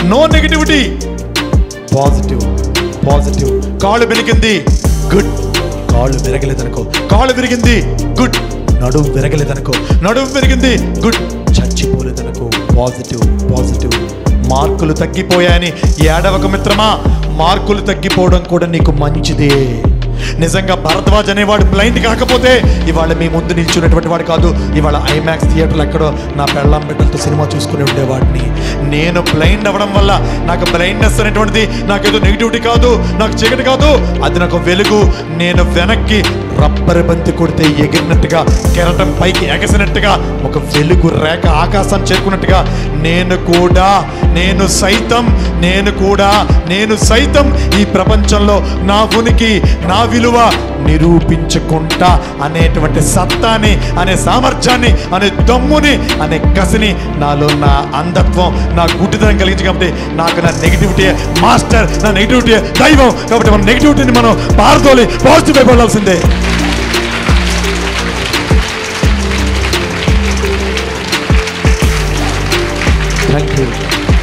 No negativity positive positive కాళ్ళు పెరిగింది good కాళ్ళు విరగలేదనుకో కాళ్ళు విరిగింది గుడ్ నడుము విరగలేదనుకో నడుము విరిగింది గుడ్ చచ్చిపోలేదనుకో పాజిటివ్ పాజిటివ్ మార్కులు తగ్గిపోయాయని ఏడవక మిత్రమా మార్కులు తగ్గిపోవడం కూడా నీకు మంచిదే నిజంగా భరద్వాజ్ అనేవాడు బ్లైండ్ కాకపోతే ఇవాళ మీ ముందు నిల్చున్నటువంటి వాడు కాదు ఇవాళ ఐమాక్స్ థియేటర్లో ఎక్కడో నా పెళ్ళం బిడ్డలతో సినిమా చూసుకుని ఉండేవాడిని నేను బ్లైండ్ అవ్వడం వల్ల నాకు బ్లైండ్నెస్ అనేటువంటిది నాకేదో నెగిటివిటీ కాదు నాకు చీకటి కాదు అది నాకు వెలుగు నేను వెనక్కి రబ్బర్ బంతి కొడితే ఎగిరినట్టుగా కెరటం పైకి ఎగసినట్టుగా ఒక వెలుగు రేఖ ఆకాశాన్ని చేరుకున్నట్టుగా నేను కూడా నేను సైతం నేను కూడా నేను సైతం ఈ ప్రపంచంలో నా ఉనికి నా విలువ నిరూపించుకుంటా అనేటువంటి సత్తాని అనే సామర్థ్యాన్ని అనే దమ్ముని అనే కసిని నాలో నా అంధత్వం నా గుడ్డిదనం కలిగించి కాబట్టి నాకు నా నెగిటివిటీ మాస్టర్ నా నెగిటివిటీ దైవం కాబట్టి మన నెగిటివిటీని మనం పారదోలి పాజిటివ్ అయిపోవాల్సిందే thank you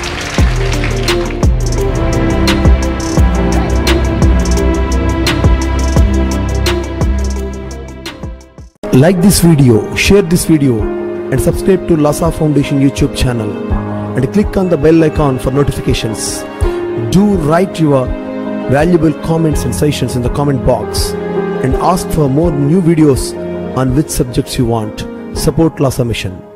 Like this video, share this video, and subscribe to Lasa Foundation YouTube channel. And click on the bell icon for notifications. Do write your valuable comments and suggestions in the comment box. And ask for more new videos on which subjects you want. Support Lasa Mission.